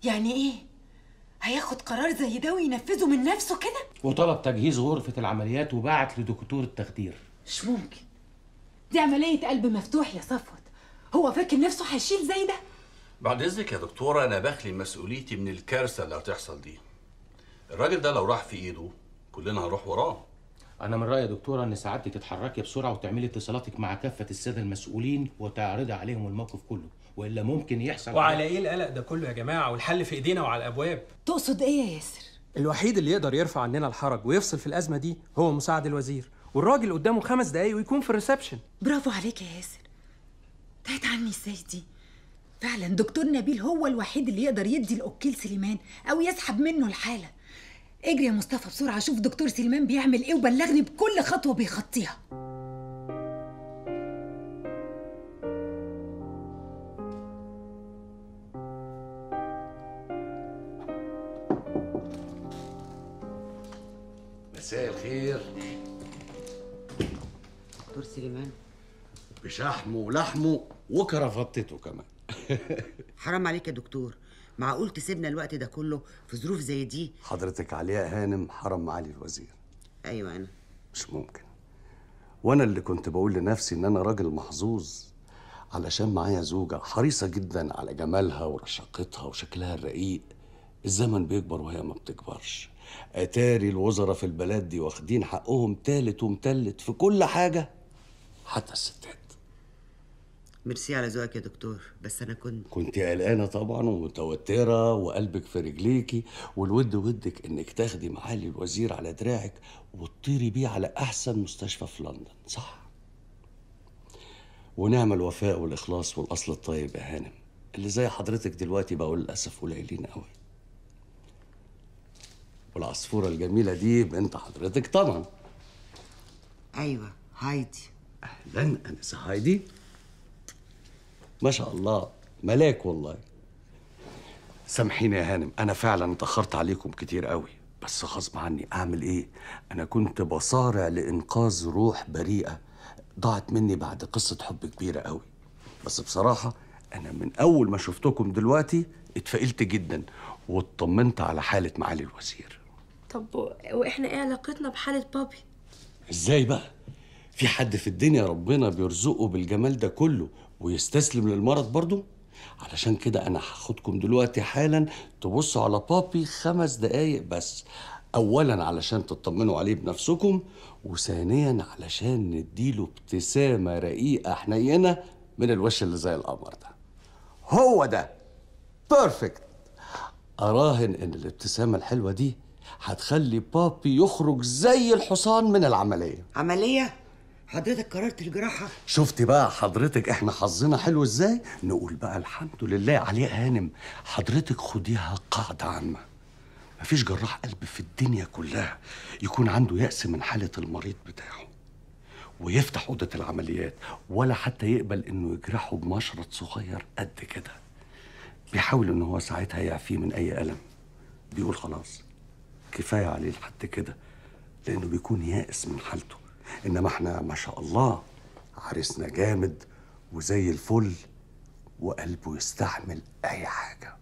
يعني ايه هياخد قرار زي ده وينفذه من نفسه كده وطلب تجهيز غرفة العمليات وبعت لدكتور التخدير مش ممكن دي عملية قلب مفتوح يا صفوت هو فاكر نفسه هيشيل زي ده بعد اذنك يا دكتوره انا بخلي مسؤوليتي من الكارثه اللي هتحصل دي الراجل ده لو راح في ايده كلنا هنروح وراه أنا من رأيي يا دكتورة إن سعادتك تتحركي بسرعة وتعملي اتصالاتك مع كافة السادة المسؤولين وتعرضي عليهم الموقف كله وإلا ممكن يحصل وعلى ايه القلق ده كله يا جماعه والحل في ايدينا وعلى الابواب تقصد ايه يا ياسر الوحيد اللي يقدر يرفع عننا الحرج ويفصل في الازمه دي هو مساعد الوزير والراجل قدامه خمس دقايق ويكون في الريسبشن برافو عليك يا ياسر تهت عني ازاي دي فعلا دكتور نبيل هو الوحيد اللي يقدر يدي الاوكيل سليمان او يسحب منه الحاله اجري يا مصطفى بسرعه شوف دكتور سليمان بيعمل ايه وبلغني بكل خطوه بيخطيها مساء الخير دكتور سليمان بشحمه ولحمه وكرافتته كمان حرام عليك يا دكتور معقول تسيبنا الوقت ده كله في ظروف زي دي حضرتك علياء هانم حرم معالي الوزير ايوه انا مش ممكن وانا اللي كنت بقول لنفسي ان انا راجل محظوظ علشان معايا زوجة حريصة جدا على جمالها ورشاقتها وشكلها الرقيق الزمن بيكبر وهي ما بتكبرش اتاري الوزراء في البلد دي واخدين حقهم تالت ومتلت في كل حاجة حتى الستات ميرسي على ذوقك يا دكتور بس انا كنت كنت قلقانة طبعا ومتوترة وقلبك في رجليكي والود ودك انك تاخدي معالي الوزير على دراعك وتطيري بيه على احسن مستشفى في لندن صح ونعم الوفاء والاخلاص والاصل الطيب يا هانم اللي زي حضرتك دلوقتي بقوا للاسف قليلين قوي والعصفورة الجميلة دي بنت حضرتك طبعا ايوه هايدي اهلا انسه هايدي ما شاء الله ملاك والله سامحيني يا هانم انا فعلا اتاخرت عليكم كتير قوي بس غصب عني اعمل ايه انا كنت بصارع لانقاذ روح بريئه ضاعت مني بعد قصه حب كبيره قوي بس بصراحه انا من اول ما شفتكم دلوقتي اتفائلت جدا واطمنت على حاله معالي الوزير طب و- واحنا ايه علاقتنا بحالة بابي ازاي بقى في حد في الدنيا ربنا بيرزقه بالجمال ده كله ويستسلم للمرض برضه علشان كده انا هاخدكم دلوقتي حالا تبصوا على بابي خمس دقايق بس اولا علشان تطمنوا عليه بنفسكم وثانيا علشان نديله ابتسامه رقيقه حنينه من الوش اللي زي القمر ده هو ده بيرفكت اراهن ان الابتسامه الحلوه دي هتخلي بابي يخرج زي الحصان من العمليه عمليه حضرتك قررت الجراحه شفتي بقى حضرتك احنا حظنا حلو ازاي نقول بقى الحمد لله عليه هانم حضرتك خديها قاعده عامه مفيش جراح قلب في الدنيا كلها يكون عنده يأس من حالة المريض بتاعه ويفتح أوضة العمليات ولا حتى يقبل إنه يجرحه بمشرط صغير قد كده بيحاول إن هو ساعتها يعفيه من أي ألم بيقول خلاص كفاية عليه لحد كده لأنه بيكون يائس من حالته إنما إحنا ما شاء الله عريسنا جامد وزي الفل وقلبه يستحمل أي حاجة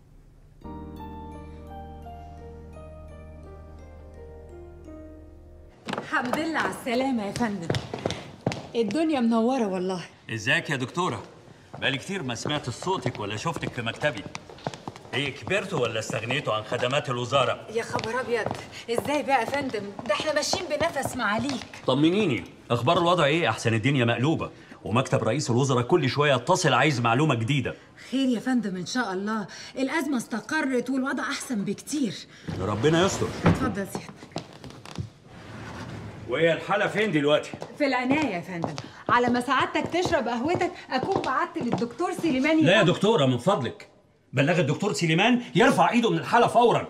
الحمد لله على السلامة يا فندم الدنيا منورة والله ازيك يا دكتورة؟ بقالي كتير ما سمعت صوتك ولا شفتك في مكتبي. ايه كبرتوا ولا استغنيتوا عن خدمات الوزارة؟ يا خبر أبيض إزاي بقى يا فندم ده احنا ماشيين بنفس معاليك طمنيني، أخبار الوضع ايه؟ أحسن الدنيا مقلوبة، ومكتب رئيس الوزراء كل شوية يتصل عايز معلومة جديدة. خير يا فندم إن شاء الله الأزمة استقرت والوضع أحسن بكتير ربنا يستر. اتفضل سيادتك وهي الحالة فين دلوقتي؟ في العناية يا فندم على ما سعادتك تشرب قهوتك أكون بعت للدكتور سليماني لا يا دكتورة من فضلك. بلغ الدكتور سليمان يرفع ايده من الحالة فورا.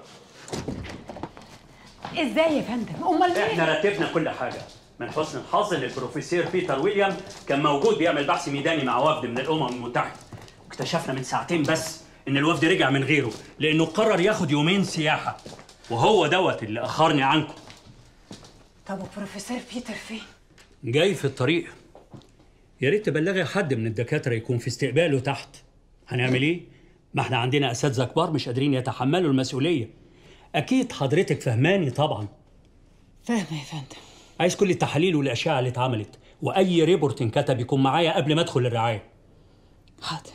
إزاي يا فندم أمال مين احنا رتبنا كل حاجة. من حسن الحظ ان البروفيسور بيتر ويليام كان موجود بيعمل بحث ميداني مع وفد من الامم المتحده واكتشفنا من ساعتين بس ان الوفد رجع من غيره لانه قرر ياخد يومين سياحه وهو دوت اللي اخرني عنكم طب وبروفيسور بيتر فين جاي في الطريق يا ريت تبلغي حد من الدكاتره يكون في استقباله تحت هنعمل ايه ما احنا عندنا اساتذه كبار مش قادرين يتحملوا المسؤوليه اكيد حضرتك فهماني طبعا فاهمه يا فندم عايز كل التحاليل والاشعه اللي اتعملت واي ريبورت انكتب يكون معايا قبل ما ادخل الرعايه حاضر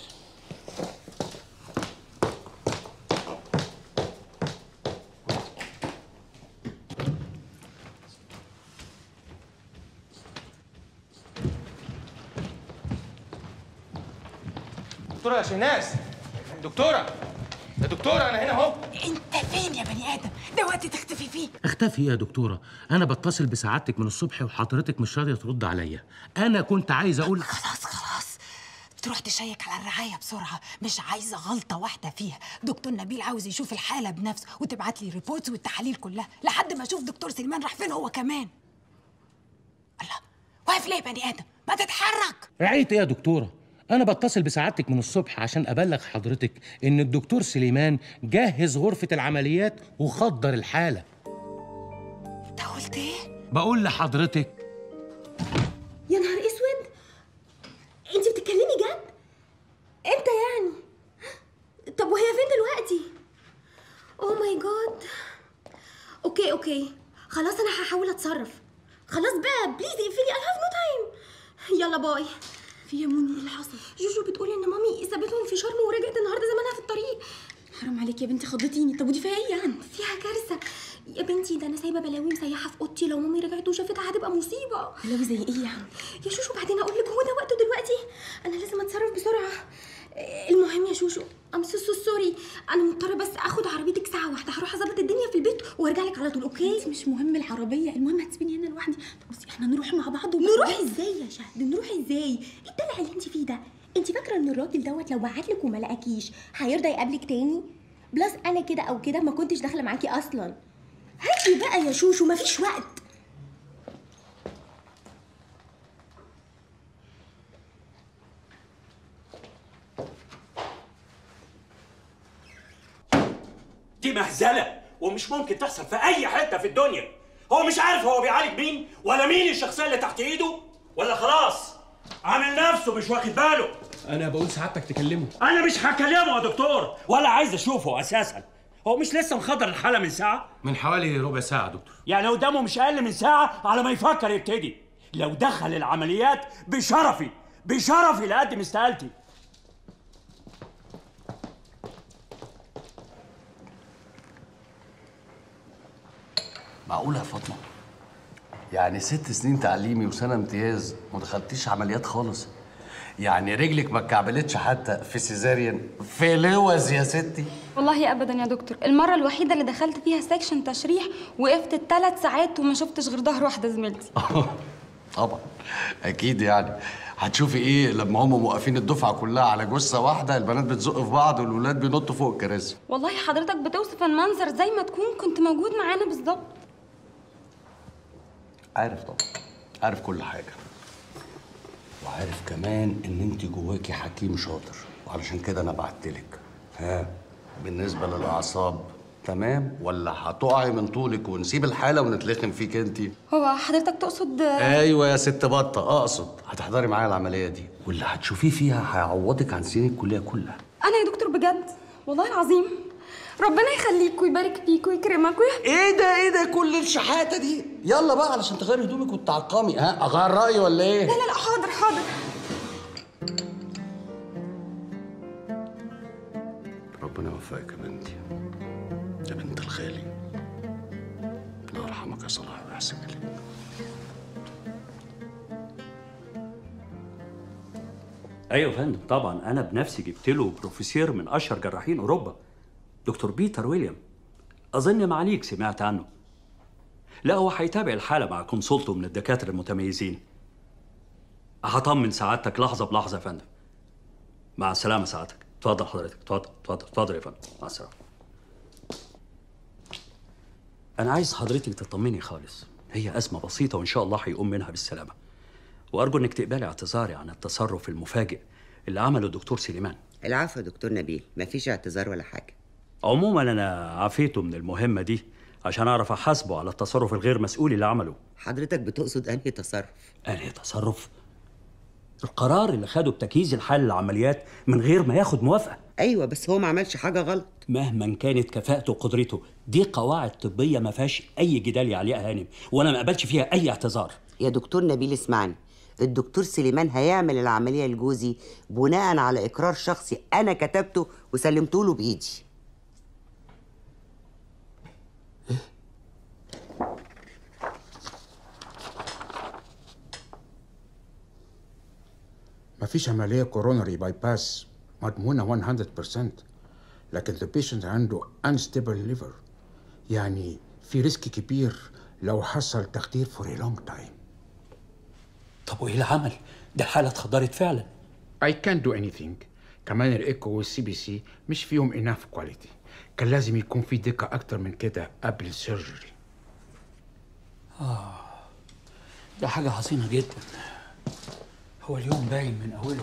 دكتوره يا شيناس دكتوره يا دكتوره انا هنا اهو انت فين يا بني ادم ده وقت تختفي فيه اختفي يا دكتوره انا بتصل بسعادتك من الصبح وحضرتك مش راضيه ترد عليا انا كنت عايز اقول خلاص خلاص تروح تشيك على الرعاية بسرعة مش عايزة غلطة واحدة فيها دكتور نبيل عاوز يشوف الحالة بنفسه وتبعت لي ريبورتس والتحاليل كلها لحد ما اشوف دكتور سليمان راح فين هو كمان الله واقف ليه يا بني ادم ما تتحرك رعايه ايه يا دكتوره انا بتصل بسعادتك من الصبح عشان ابلغ حضرتك ان الدكتور سليمان جهز غرفه العمليات وخدر الحاله انت قلت ايه بقول لحضرتك يا نهار اسود انت بتتكلمي جد امتى يعني طب وهي فين دلوقتي اوه ماي جاد اوكي اوكي خلاص انا هحاول اتصرف خلاص بقى بليز اقفلي I have no time يلا باي في يا موني ايه اللي حصل جوجو بتقولي ان مامي سابتهم في شرم ورجعت النهارده زمانها في الطريق حرام عليكي يا بنتي خضتيني طب ودي فيها ايه يعني فيها كارثه يا بنتي ده انا سايبه بلاوي مسيحه في اوضتي لو مامي رجعت وشافتها هتبقى مصيبه بلاوي زي ايه يعني يا شوشو بعدين اقول لك هو ده وقته دلوقتي انا لازم اتصرف بسرعه المهم يا شوشو ام سو سو سوري انا مضطره بس اخد عربيتك ساعه واحده هروح اظبط الدنيا في البيت وارجع لك على طول اوكي مش مهم العربيه المهم هتسيبيني هنا لوحدي طب بصي احنا نروح مع بعض نروح ازاي يا شهد نروح ازاي ايه الدلع اللي انت فيه ده انت فاكره ان الراجل دوت لو بعتلك وما لقاكيش هيرضى يقابلك تاني بلس انا كده او كده ما كنتش داخله معاكي اصلا هاتي بقى يا شوشو مفيش وقت دي مهزله ومش ممكن تحصل في اي حته في الدنيا هو مش عارف هو بيعالج مين ولا مين الشخصيه اللي تحت ايده ولا خلاص عامل نفسه مش واخد باله انا بقول سعادتك تكلمه انا مش هكلمه يا دكتور ولا عايز اشوفه اساسا هو مش لسه مخدر الحاله من ساعه من حوالي ربع ساعه يا دكتور يعني قدامه مش اقل من ساعه على ما يفكر يبتدي لو دخل العمليات بشرفي بشرفي لقدم استقالتي معقولة يا فاطمة؟ يعني ست سنين تعليمي وسنة امتياز ما دخلتيش عمليات خالص يعني رجلك ما اتكعبلتش حتى في سيزاريان في لوز يا ستي والله ابدا يا دكتور المره الوحيده اللي دخلت فيها سكشن تشريح وقفت الثلاث ساعات وما شفتش غير ظهر واحده زميلتي طبعا اكيد يعني هتشوفي ايه لما هم موقفين الدفعه كلها على جثه واحده البنات بتزق في بعض والولاد بينطوا فوق الكراسي والله حضرتك بتوصف المنظر زي ما تكون كنت موجود معانا بالظبط عارف طبعا عارف كل حاجه وعارف كمان ان انت جواكي حكيم شاطر وعلشان كده انا بعتلك ها بالنسبه للاعصاب تمام ولا هتقعي من طولك ونسيب الحاله ونتلخم فيك انت هو حضرتك تقصد ايوه يا ست بطه اقصد هتحضري معايا العمليه دي واللي هتشوفيه فيها هيعوضك عن سنين الكليه كلها انا يا دكتور بجد والله العظيم ربنا يخليك ويبارك فيك ويكرمك ويح... ايه ده ايه ده كل الشحاته دي يلا بقى علشان تغيري هدومك وتعقمي ها اغير رايي ولا ايه لا لا لا حاضر حاضر ربنا يوفقك يا بنتي يا بنت الخالي الله يرحمك يا صلاح ويحسن اليك ايوه يا فندم طبعا انا بنفسي جبت له بروفيسور من اشهر جراحين اوروبا دكتور بيتر ويليام اظن معاليك سمعت عنه لا هو هيتابع الحاله مع كونسولته من الدكاتره المتميزين هطمن سعادتك لحظه بلحظه يا فندم مع السلامه سعادتك اتفضل حضرتك اتفضل اتفضل اتفضل يا فندم مع السلامه انا عايز حضرتك تطمني خالص هي ازمه بسيطه وان شاء الله هيقوم منها بالسلامه وارجو انك تقبلي اعتذاري عن التصرف المفاجئ اللي عمله الدكتور سليمان العفو يا دكتور نبيل مفيش اعتذار ولا حاجه عموما انا عافيته من المهمه دي عشان اعرف احاسبه على التصرف الغير مسؤول اللي عمله حضرتك بتقصد انهي تصرف انهي تصرف القرار اللي خده بتجهيز الحالة للعمليات من غير ما ياخد موافقة ايوه بس هو ما عملش حاجه غلط مهما كانت كفاءته وقدرته دي قواعد طبية ما فيهاش أي جدال يا علياء هانم وأنا ما أقبلش فيها أي اعتذار يا دكتور نبيل اسمعني الدكتور سليمان هيعمل العمليه لجوزي بناء على اقرار شخصي انا كتبته وسلمته له بايدي مفيش عملية كوروناري باي باس مضمونة 100% لكن the patient عنده unstable liver يعني في ريسك كبير لو حصل تخدير for a long time طب وإيه العمل؟ ده الحالة اتخدرت فعلا I can't do anything كمان الايكو والسي بي سي مش فيهم enough quality كان لازم يكون في دقة أكتر من كده قبل السيرجري آه ده حاجة حزينة جدا هو اليوم باين من أوله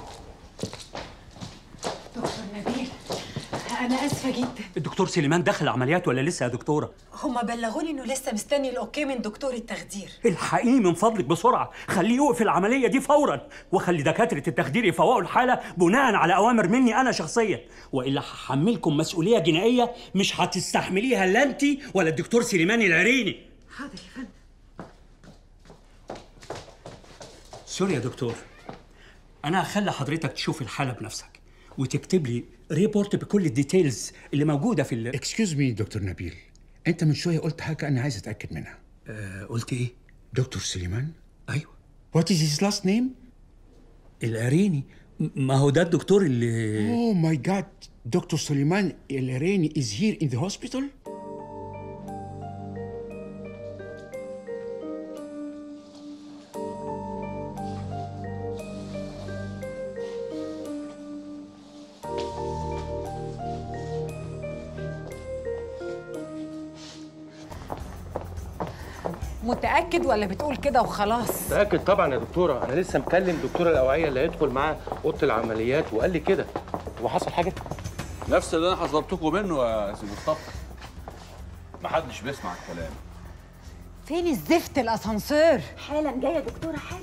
دكتور نبيل انا اسفه جدا الدكتور سليمان دخل العمليات ولا لسه يا دكتورة؟ هما بلغوني انه لسه مستني الاوكي من دكتور التخدير الحقيقي من فضلك بسرعة خليه يوقف العملية دي فورا وخلي دكاترة التخدير يفوقوا الحالة بناء على أوامر مني أنا شخصيا وإلا هحملكم مسؤولية جنائية مش هتستحمليها لا أنت ولا الدكتور سليمان العريني حاضر يا فندم سوري يا دكتور أنا هخلي حضرتك تشوف الحالة بنفسك وتكتب لي ريبورت بكل الديتيلز اللي موجودة في ال... اكسكيوز مي دكتور نبيل انت من شوية قلت حاجة أنا عايز أتأكد منها آه قلت إيه؟ دكتور سليمان أيوه What is his last name? العريني م- ما هو ده الدكتور اللي Oh my god دكتور سليمان الريني is here in the hospital? متاكد ولا بتقول كده وخلاص متأكد طبعا يا دكتورة أنا لسه مكلم دكتور الأوعية اللي هيدخل معاه أوضة العمليات وقال لي كده هو حصل حاجة؟ نفس اللي انا حذرتكم منه يا سي مصطفى محدش بيسمع الكلام فين الزفت الاسانسير حالا جايه يا دكتوره حالا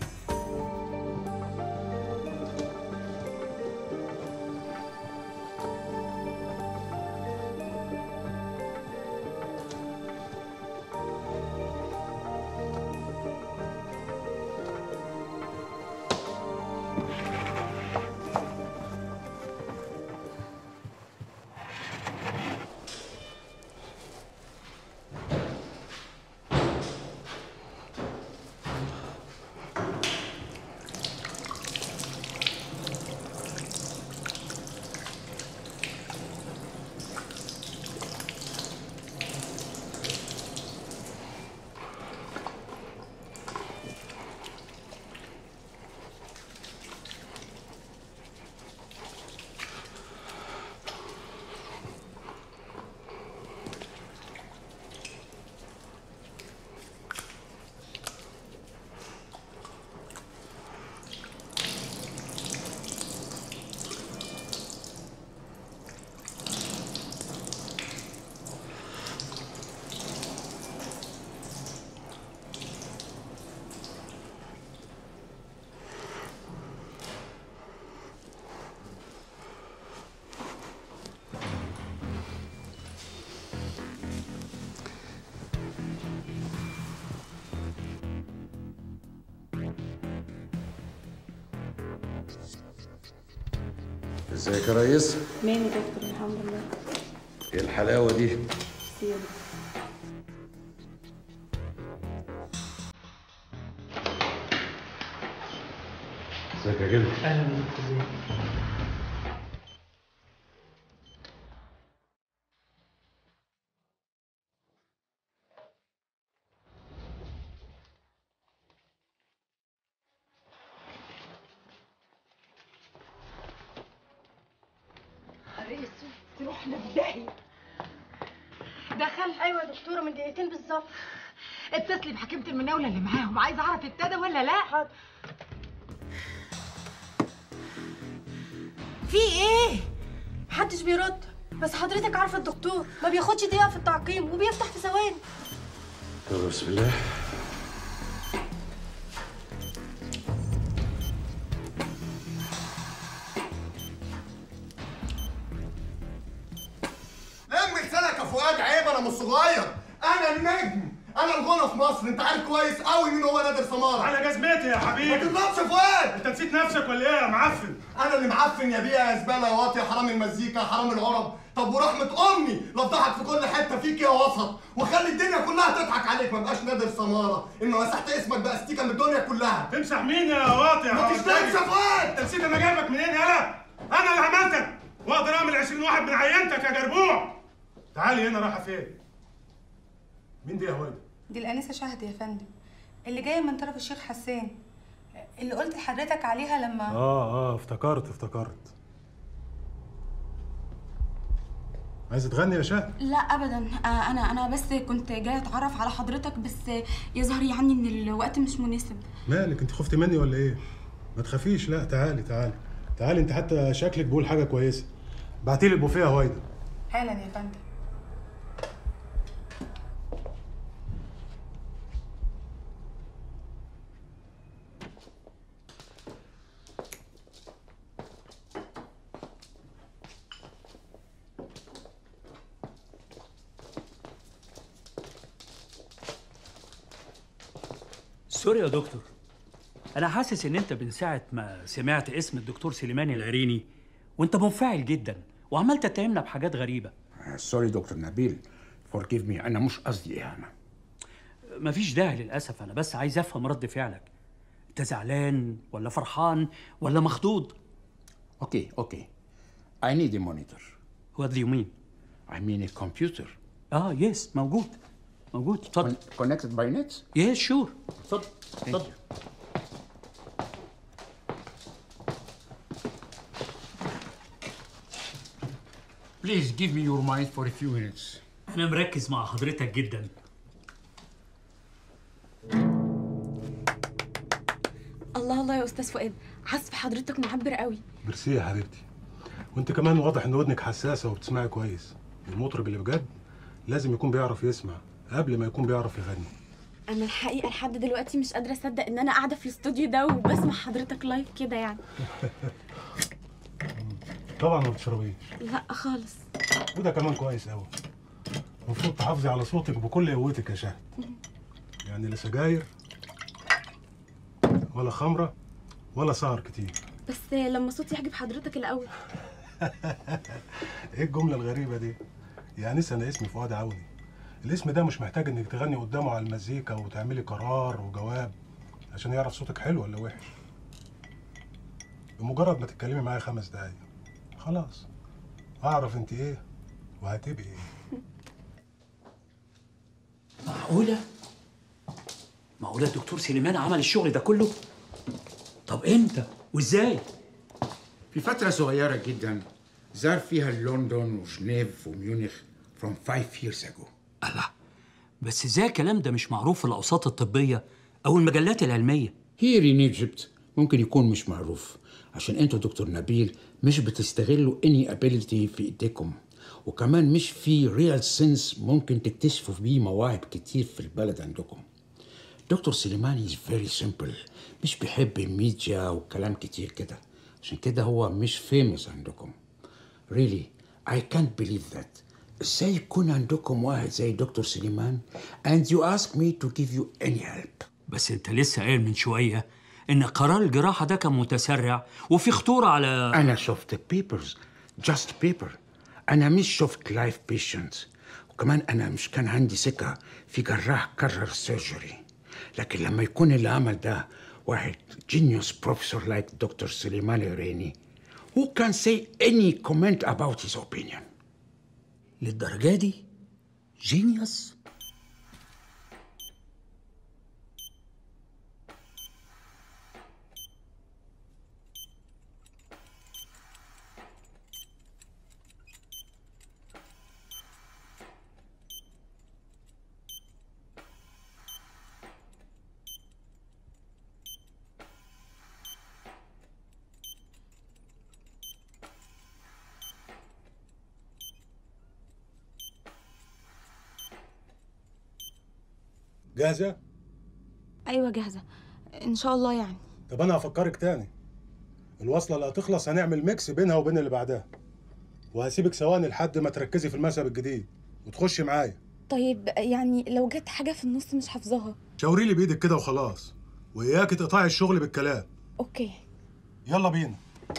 ازيك يا ريس؟ مين يا دكتور الحمد لله ايه الحلاوة دي؟ سيب ازيك يا جلد؟ أهلا بك رئيس رحنا في داهيه دخل ايوه يا دكتوره من دقيقتين بالظبط اتصلي بحكيمه المناوله اللي معاهم عايزه اعرف ابتدى ولا لا حاضر في ايه محدش بيرد بس حضرتك عارفه الدكتور ما بياخدش دقيقه في التعقيم وبيفتح في ثواني طب بسم الله سنك يا فؤاد عيب انا مش صغير انا النجم انا الغنى في مصر انت عارف كويس قوي مين هو نادر سماره على جزمتي يا حبيبي ما تضربش يا فؤاد انت نسيت نفسك ولا ايه يا معفن انا اللي معفن يا بيه يا زباله يا واطي يا حرام المزيكا يا حرام العرب طب ورحمه امي لو ضحك في كل حته فيك يا وسط وخلي الدنيا كلها تضحك عليك ما بقاش نادر سماره اما مسحت اسمك بقى ستيكه من الدنيا كلها تمسح مين يا واطي يا ما حوالي؟ تشتمش يا فؤاد انت نسيت انا جايبك منين يالا انا اللي عملتك واقدر اعمل 20 واحد من عينتك يا جربوع تعالي هنا رايحه فين مين دي يا هويدا دي الأنسة شهد يا فندم اللي جاية من طرف الشيخ حسان اللي قلت لحضرتك عليها لما اه اه افتكرت افتكرت عايزه تغني يا شهد لا ابدا آه، انا انا بس كنت جايه اتعرف على حضرتك بس يظهر يعني ان الوقت مش مناسب مالك انت خفتي مني ولا ايه ما تخافيش لا تعالي تعالي تعالي انت حتى شكلك بقول حاجه كويسه بعتيلي البوفيه يا هويدا حالا يا فندم سوري يا دكتور انا حاسس ان انت من ساعه ما سمعت اسم الدكتور سليماني العريني وانت منفعل جدا وعمال تتهمنا بحاجات غريبه سوري دكتور نبيل فورجيف مي انا مش قصدي اهانه مفيش داعي للاسف انا بس عايز افهم رد فعلك انت زعلان ولا فرحان ولا مخضوض اوكي اوكي I need a monitor What do you mean? I mean a computer اه يس موجود موجود اتفضل connected by net يس شور اتفضل اتفضل Please give me your mind for a few minutes انا مركز مع حضرتك جدا الله الله يا استاذ فؤاد عزف حضرتك معبر قوي ميرسي يا حبيبتي وانت كمان واضح ان ودنك حساسه وبتسمعي كويس المطرب اللي بجد لازم يكون بيعرف يسمع قبل ما يكون بيعرف يغني انا الحقيقه لحد دلوقتي مش قادره اصدق ان انا قاعده في الاستوديو ده وبسمع حضرتك لايف كده يعني طبعا ما بتشربيش لا خالص وده كمان كويس قوي المفروض تحافظي على صوتك بكل قوتك يا شهد يعني لا سجاير ولا خمره ولا سهر كتير بس لما صوتي يعجب حضرتك الاول ايه الجمله الغريبه دي يا انسه انا اسمي فؤاد عوني الاسم ده مش محتاج انك تغني قدامه على المزيكا وتعملي قرار وجواب عشان يعرف صوتك حلو ولا وحش بمجرد ما تتكلمي معايا خمس دقايق خلاص اعرف انت ايه وهتبقي ايه معقوله معقوله الدكتور سليمان عمل الشغل ده كله طب امتى وازاي في فترة صغيرة جدا زار فيها لندن وجنيف وميونخ from five years ago الله بس ازاي الكلام ده مش معروف في الاوساط الطبيه او المجلات العلميه Here in Egypt ممكن يكون مش معروف عشان انتوا دكتور نبيل مش بتستغلوا any ability في ايديكم وكمان مش في real sense ممكن تكتشفوا بيه مواهب كتير في البلد عندكم دكتور سليمان is very simple مش بيحب الميديا وكلام كتير كده عشان كده هو مش famous عندكم really I can't believe that ازاي يكون عندكم واحد زي دكتور سليمان and you ask me to give you any help بس انت لسه قايل من شويه ان قرار الجراحه ده كان متسرع وفي خطوره على أنا شفت بيبرز جاست بيبر أنا مش شفت لايف بيشنت وكمان أنا مش كان عندي ثقة في جراح كرر سيرجري لكن لما يكون اللي عمل ده واحد جينيوس بروفيسور لايك دكتور سليمان الريني who can say any comment about his opinion للدرجه دي جينيوس جاهزه ايوه جاهزه ان شاء الله يعني طب انا هفكرك تاني الوصله اللي هتخلص هنعمل ميكس بينها وبين اللي بعدها وهسيبك ثواني لحد ما تركزي في المشهد الجديد وتخشي معايا طيب يعني لو جت حاجه في النص مش حافظاها شاوري لي بايدك كده وخلاص واياكي تقطعي الشغل بالكلام اوكي يلا بينا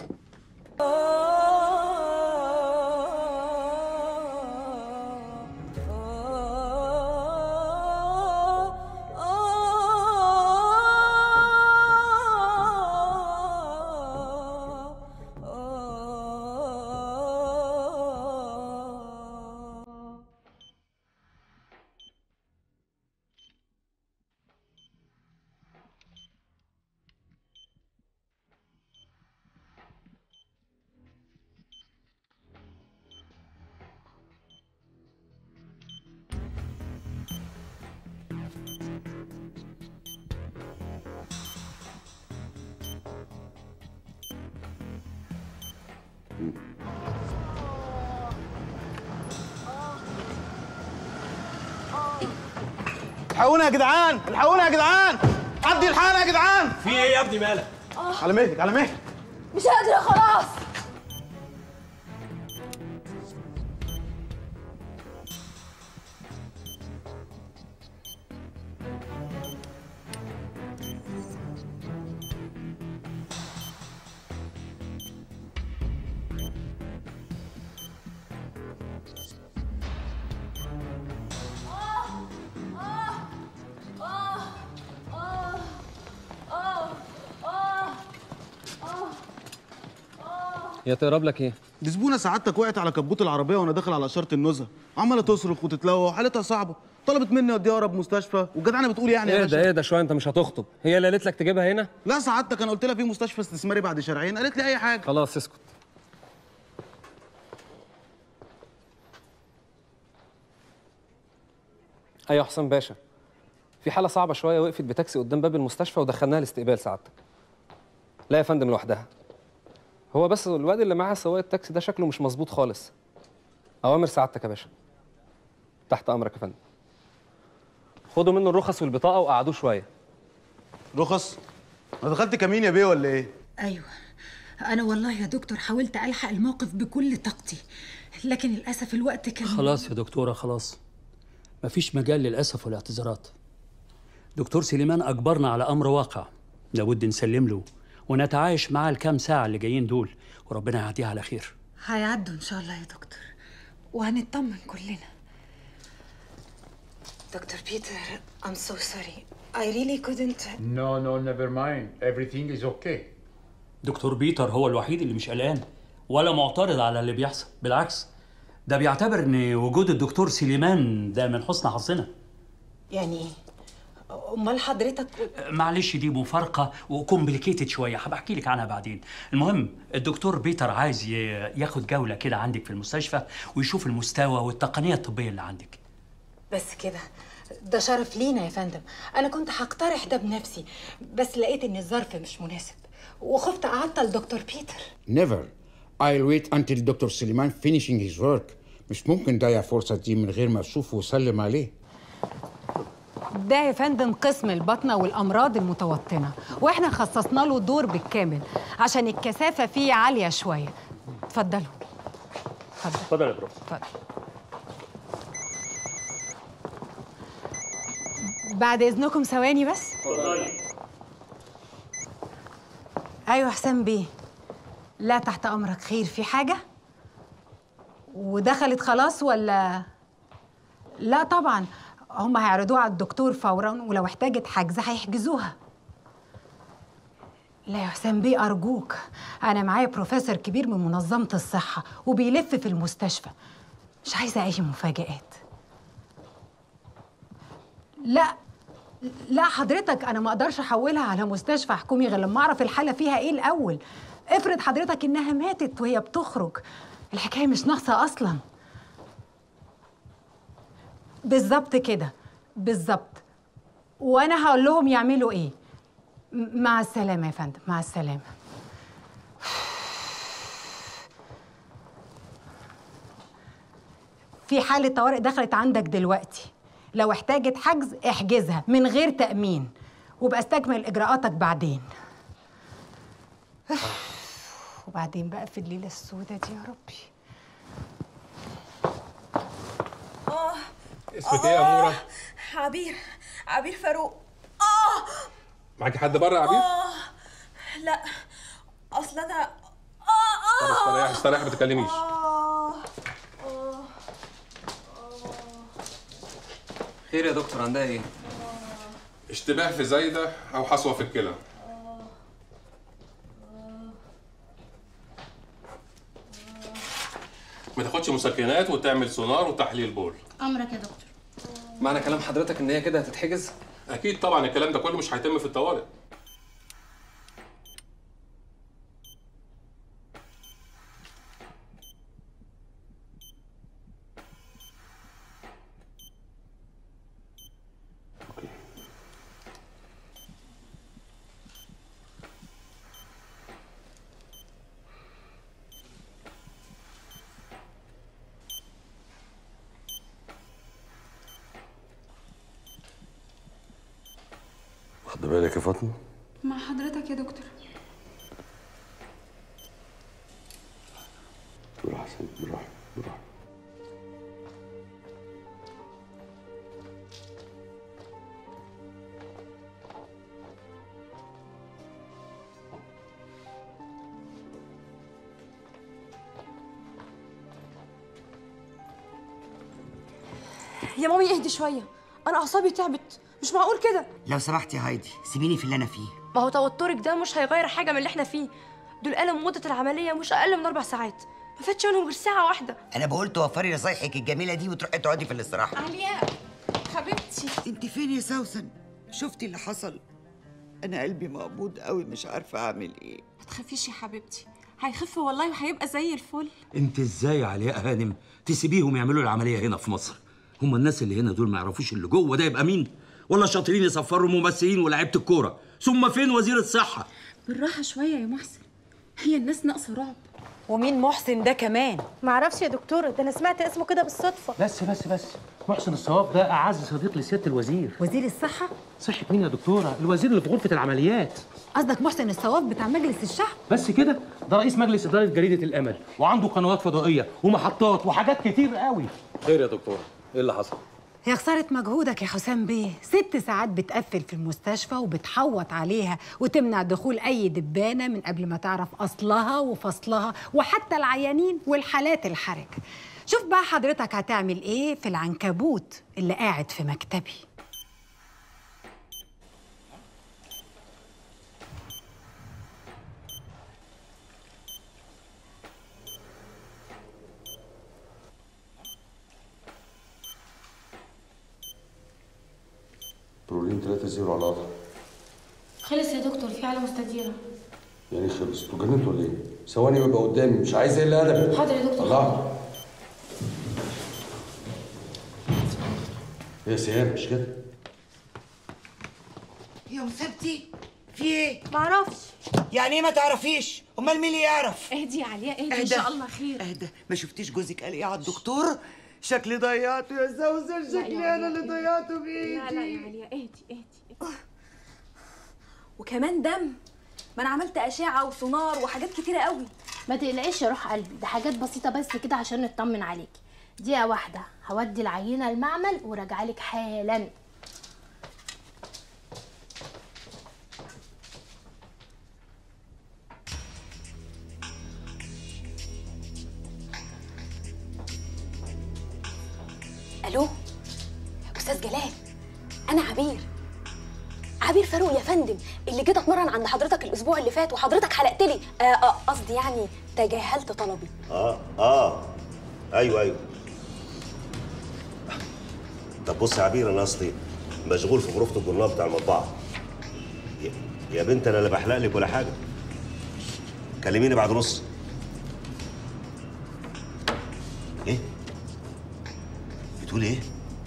الحقونا يا جدعان الحقونا يا جدعان حد يلحقنا يا جدعان في ايه يا ابني مالك على مهلك على مهلك مش قادرة خلاص يا تقرب لك ايه دي زبونه سعادتك وقعت على كبوت العربيه وانا داخل على اشاره النزهه عماله تصرخ وتتلوى وحالتها صعبه طلبت مني اوديها اقرب مستشفى والجدعنه بتقول يعني يا ايه باشا ده ايه ده شويه انت مش هتخطب هي اللي قالت لك تجيبها هنا لا سعادتك انا قلت لها في مستشفى استثماري بعد شارعين قالت لي اي حاجه خلاص اسكت ايوه حسام باشا في حاله صعبه شويه وقفت بتاكسي قدام باب المستشفى ودخلناها الاستقبال سعادتك لا يا فندم لوحدها هو بس الواد اللي معاها سواق التاكسي ده شكله مش مظبوط خالص اوامر سعادتك يا باشا تحت امرك يا فندم خدوا منه الرخص والبطاقه وقعدوه شويه رخص انا دخلت كمين يا بيه ولا ايه ايوه انا والله يا دكتور حاولت الحق الموقف بكل طاقتي لكن للاسف الوقت كان خلاص يا دكتورة خلاص مفيش مجال للأسف والاعتذارات دكتور سليمان أجبرنا على أمر واقع لابد نسلم له ونتعايش معاه الكام ساعة اللي جايين دول وربنا يعديها على خير هيعدوا ان شاء الله يا دكتور وهنطمن كلنا دكتور بيتر I'm so sorry I really couldn't No, no, never mind. Everything is okay. دكتور بيتر هو الوحيد اللي مش قلقان ولا معترض على اللي بيحصل بالعكس ده بيعتبر ان وجود الدكتور سليمان ده من حسن حظنا يعني ايه امال حضرتك معلش دي مفارقه وكومبليكيتد شويه هبقى احكي لك عنها بعدين المهم الدكتور بيتر عايز ي- ياخد جوله كده عندك في المستشفى ويشوف المستوى والتقنيه الطبيه اللي عندك بس كده ده شرف لينا يا فندم انا كنت هقترح ده بنفسي بس لقيت ان الظرف مش مناسب وخفت اعطل دكتور بيتر Never. I'll wait until Dr. Suleiman finishing his work. مش ممكن ضيع فرصة دي من غير ما أشوفه وأسلم عليه. ده يا فندم قسم البطنة والأمراض المتوطنة وإحنا خصصنا له دور بالكامل عشان الكثافة فيه عالية شوية اتفضلوا اتفضل اتفضل يا بروف اتفضل بعد إذنكم ثواني بس أيوة حسام بيه لا تحت أمرك خير في حاجة ودخلت خلاص ولا لا طبعا هم هيعرضوها على الدكتور فورا ولو احتاجت حجز هيحجزوها لا يا حسام بيه أرجوك أنا معايا بروفيسور كبير من منظمة الصحة وبيلف في المستشفى مش عايزة أي مفاجآت لا لا حضرتك أنا ما أقدرش أحولها على مستشفى حكومي غير لما أعرف الحالة فيها إيه الأول افرض حضرتك إنها ماتت وهي بتخرج الحكاية مش ناقصة أصلاً بالظبط كده بالظبط وانا هقول لهم يعملوا ايه م- مع السلامه يا فندم مع السلامه في حاله طوارئ دخلت عندك دلوقتي لو احتاجت حجز احجزها من غير تامين وبقى استكمل اجراءاتك بعدين وبعدين بقى في الليله السوداء دي يا ربي اسمك ايه يا اموره عبير عبير فاروق اه معاكي حد بره يا عبير اه لا اصل انا اه طب اه استريحي استريحي ما تتكلميش آه. آه. خير يا دكتور عندها ايه اشتباه في زايده او حصوه في الكلى ما تاخدش مسكنات وتعمل سونار وتحليل بول امرك يا دكتور معنى كلام حضرتك ان هي كده هتتحجز اكيد طبعا الكلام ده كله مش هيتم في الطوارئ واخد بالك يا فاطمه مع حضرتك يا دكتور بالراحه سيد بالراحه بالراحه يا مامي اهدي شويه انا اعصابي تعبت مش معقول كده لو سمحتي يا هايدي سيبيني في اللي انا فيه ما هو توترك ده مش هيغير حاجه من اللي احنا فيه دول قالوا مده العمليه مش اقل من اربع ساعات ما فاتش منهم غير ساعه واحده انا بقول توفري نصايحك الجميله دي وتروحي تقعدي في الاستراحه علياء حبيبتي انت فين يا سوسن شفتي اللي حصل انا قلبي مقبوض قوي مش عارفه اعمل ايه ما تخافيش يا حبيبتي هيخف والله وهيبقى زي الفل انت ازاي يا علياء هانم تسيبيهم يعملوا العمليه هنا في مصر هم الناس اللي هنا دول ما يعرفوش اللي جوه ده يبقى مين ولا شاطرين يصفروا ممثلين ولاعيبه الكوره ثم فين وزير الصحه بالراحه شويه يا محسن هي الناس ناقصه رعب ومين محسن ده كمان معرفش يا دكتور ده انا سمعت اسمه كده بالصدفه بس بس بس محسن الصواب ده اعز صديق لسياده الوزير وزير الصحه صحة مين يا دكتوره الوزير اللي في غرفه العمليات قصدك محسن الصواب بتاع مجلس الشعب بس كده ده رئيس مجلس اداره جريده الامل وعنده قنوات فضائيه ومحطات وحاجات كتير قوي خير يا دكتور ايه اللي حصل يا خسارة مجهودك يا حسام بيه ست ساعات بتقفل في المستشفى وبتحوط عليها وتمنع دخول أي دبانة من قبل ما تعرف أصلها وفصلها وحتى العيانين والحالات الحرج شوف بقى حضرتك هتعمل إيه في العنكبوت اللي قاعد في مكتبي برولين 3 0 على القطر خلص يا دكتور في على مستديره يعني خلص انتوا جننتوا ولا ايه؟ ثواني ويبقى قدامي مش عايز الا ادبي حاضر يا دكتور. الله إيه يا سيام مش كده يا مسابتي في ايه معرفش يعني ايه ما تعرفيش امال مين اللي يعرف اهدي يا علياء اهدي ان اهدى. شاء الله خير اهدى ما شفتيش جوزك قال ايه على الدكتور شكلي ضيعته يا سوسن لا يا شكلي انا اللي علياء، ضيعته بايدي لا لا يا علياء اهدي اهدي وكمان دم ما انا عملت اشعه وسونار وحاجات كتيره قوي ما تقلقيش يا روح قلبي ده حاجات بسيطه بس كده عشان نطمن عليكي دقيقه واحده هودي العينه المعمل وراجعلك حالا الو استاذ جلال انا عبير عبير فاروق يا فندم اللي جيت اتمرن عند حضرتك الاسبوع اللي فات وحضرتك حلقت لي آه، آه، قصدي يعني تجاهلت طلبي اه اه ايوه ايوه طب بص يا عبير انا اصلي مشغول في غرفه الجرنال بتاع المطبعه يا- يا بنت انا لا بحلق لك ولا حاجه كلميني بعد نص ايه بتقول ايه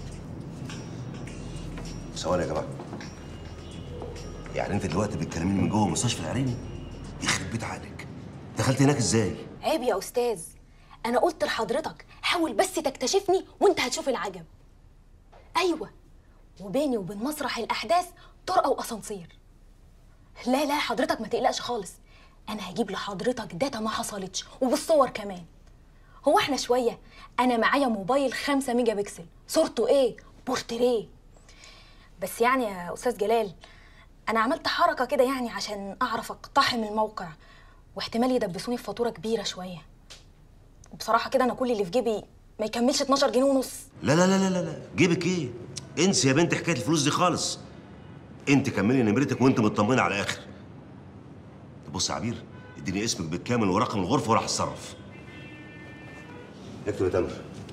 ثواني يا جماعه يعني انت دلوقتي بتكلميني من جوه مستشفى العريني يخرب بيت عقلك دخلت هناك ازاي عيب يا استاذ انا قلت لحضرتك حاول بس تكتشفني وانت هتشوف العجب ايوه وبيني وبين مسرح الاحداث طرقه واسانسير لا لا حضرتك ما تقلقش خالص انا هجيب لحضرتك داتا ما حصلتش وبالصور كمان هو احنا شويه انا معايا موبايل 5 ميجا بكسل صورته ايه بورتريه بس يعني يا استاذ جلال انا عملت حركه كده يعني عشان اعرف اقتحم الموقع واحتمال يدبسوني في فاتوره كبيره شويه وبصراحه كده انا كل اللي في جيبي ما يكملش 12 جنيه ونص لا لا لا لا لا لا جيبك ايه انسي يا بنت حكايه الفلوس دي خالص انت كملي نمرتك وانت مطمنه على الاخر بص يا عبير اديني اسمك بالكامل ورقم الغرفه وراح اتصرف اكتب يا تامر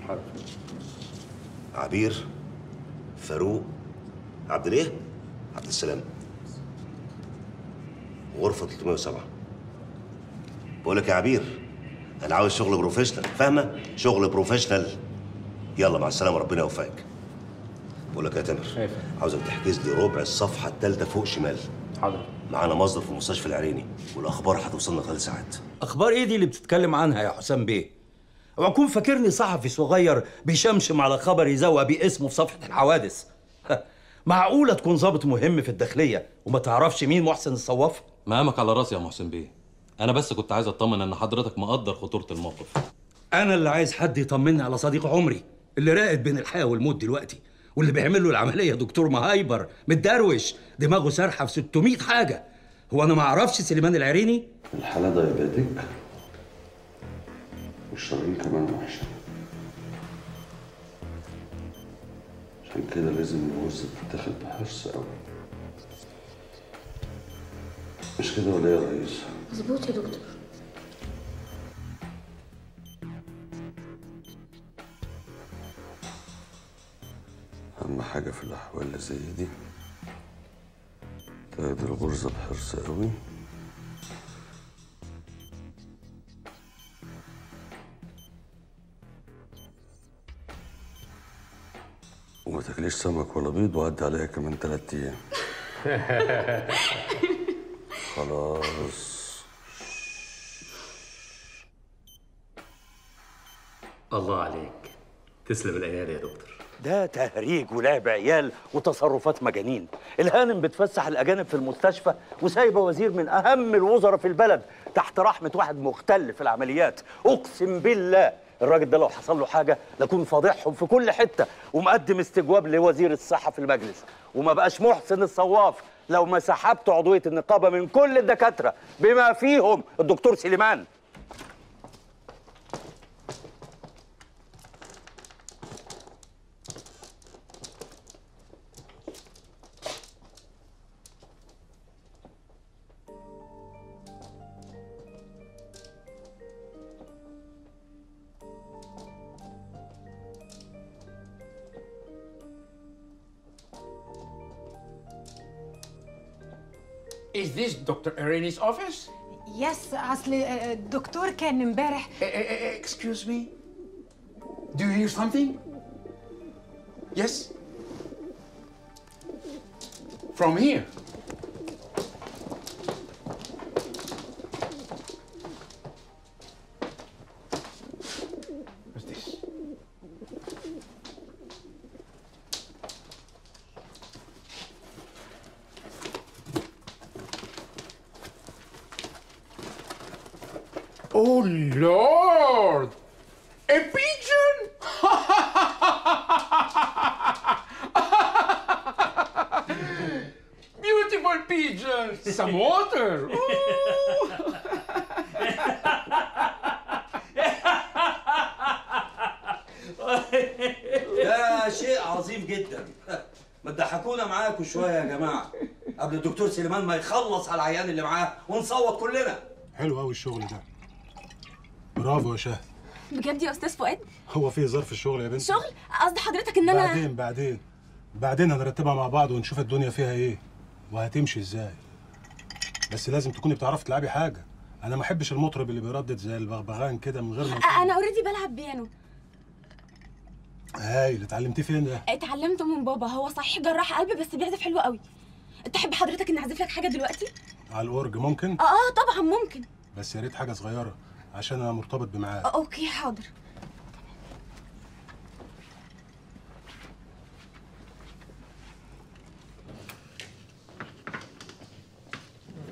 عبير فاروق عبد الايه عبد السلام غرفه 307 بقول لك يا عبير انا عاوز شغل بروفيشنال فاهمه شغل بروفيشنال يلا مع السلامه ربنا يوفقك بقول لك يا تامر عاوزك تحجز لي ربع الصفحه الثالثه فوق شمال حاضر معانا مصدر في المستشفى العريني والاخبار هتوصلنا خلال ساعات اخبار ايه دي اللي بتتكلم عنها يا حسام بيه اوعى تكون فاكرني صحفي صغير بيشمشم على خبر يزوق بيه اسمه في صفحه الحوادث معقوله تكون ضابط مهم في الداخليه وما تعرفش مين محسن الصواف مقامك على راسي يا محسن بيه انا بس كنت عايز اطمن ان حضرتك مقدر خطوره الموقف انا اللي عايز حد يطمني على صديق عمري اللي راقد بين الحياه والموت دلوقتي واللي بيعمل له العمليه دكتور مهايبر متدروش دماغه سارحه في 600 حاجه هو انا ما اعرفش سليمان العريني الحالة دايباتيك والشرايين كمان وحشة عشان كده لازم الغرزة تتاخد بحرص قوي مش كده ولا ايه يا ريس؟ مظبوط يا دكتور أهم حاجة في الأحوال اللي زي دي تاخد الغرزة بحرص قوي وما تاكليش سمك ولا بيض وعدي عليها كمان تلات أيام خلاص الله عليك تسلم الايادي يا دكتور ده تهريج ولعب عيال وتصرفات مجانين الهانم بتفسح الاجانب في المستشفى وسايبه وزير من اهم الوزراء في البلد تحت رحمه واحد مختل في العمليات اقسم بالله الراجل ده لو حصل له حاجه لكون فاضحهم في كل حته ومقدم استجواب لوزير الصحه في المجلس وما بقاش محسن الصواف لو ما سحبت عضويه النقابه من كل الدكاتره بما فيهم الدكتور سليمان Is this Dr. Ireni's office? يس اصل آه، الدكتور كان امبارح Eh, eh, eh, excuse me. Do you hear something? Yes? From here. What's this? Oh Lord! A pigeon! Beautiful pigeon! Some water! Ooh. ده شيء عظيم جدا ما تضحكونا معاكم شويه يا جماعه قبل الدكتور سليمان ما يخلص على العيان اللي معاه ونصوت كلنا حلو قوي الشغل ده برافو يا شهد بجد يا استاذ فؤاد هو في ظرف الشغل يا بنتي شغل قصدي حضرتك ان انا بعدين بعدين بعدين هنرتبها مع بعض ونشوف الدنيا فيها ايه وهتمشي ازاي بس لازم تكوني بتعرفي تلعبي حاجه انا ما احبش المطرب اللي بيردد زي البغبغان كده من غير ما انا اوريدي بلعب بيانو هايل اتعلمتيه فين ده اتعلمته من بابا هو صحيح جراح قلب بس بيعزف حلو قوي تحب حضرتك ان اعزف لك حاجه دلوقتي على الاورج ممكن اه اه طبعا ممكن بس يا ريت حاجه صغيره عشان انا مرتبط بميعاد آه، اوكي حاضر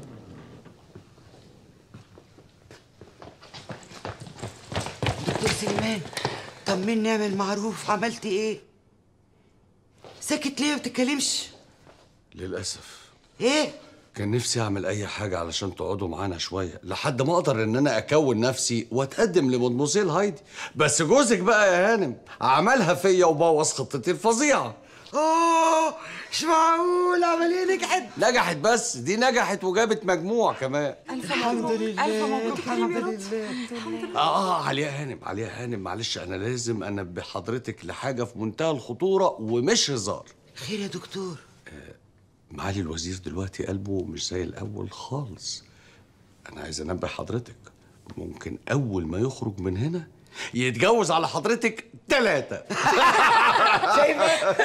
دكتور سليمان طمني اعمل معروف عملتي ايه ساكت ليه ما بتتكلمش للاسف ايه كان نفسي اعمل اي حاجه علشان تقعدوا معانا شويه لحد ما اقدر ان انا اكون نفسي واتقدم لمدموزيل هايدي بس جوزك بقى يا هانم عملها فيا وبوظ خطتي الفظيعه اوه مش معقول عمليه نجحت نجحت بس دي نجحت وجابت مجموع كمان الف مبروك الف مبروك الحمد لله اه اه عليا هانم عليا هانم معلش انا لازم انبه حضرتك لحاجه في منتهى الخطوره ومش هزار خير يا دكتور معالي الوزير دلوقتي قلبه مش زي الاول خالص انا عايز انبه حضرتك ممكن اول ما يخرج من هنا يتجوز على حضرتك ثلاثة شايفة؟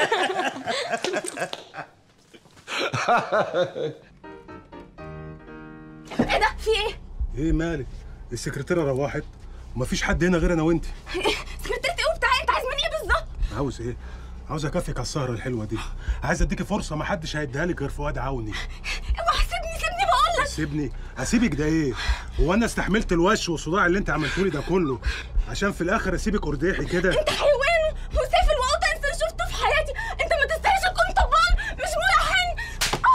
ايه ده في ايه ايه مالك السكرتيره روحت ومفيش حد هنا غير انا وانت سكرتيرة ايه وبتاع انت عايز مني ايه بالظبط عاوز ايه عاوز اكافئك على السهره الحلوه دي عايز اديكي فرصه ما حدش هيديها لك غير فؤاد عوني اوعى سيبني سيبني بقول لك سيبني اسيبك ده ايه هو انا استحملت الوش والصداع اللي انت عملته لي ده كله عشان في الاخر اسيبك ارداحي كده انت حيوان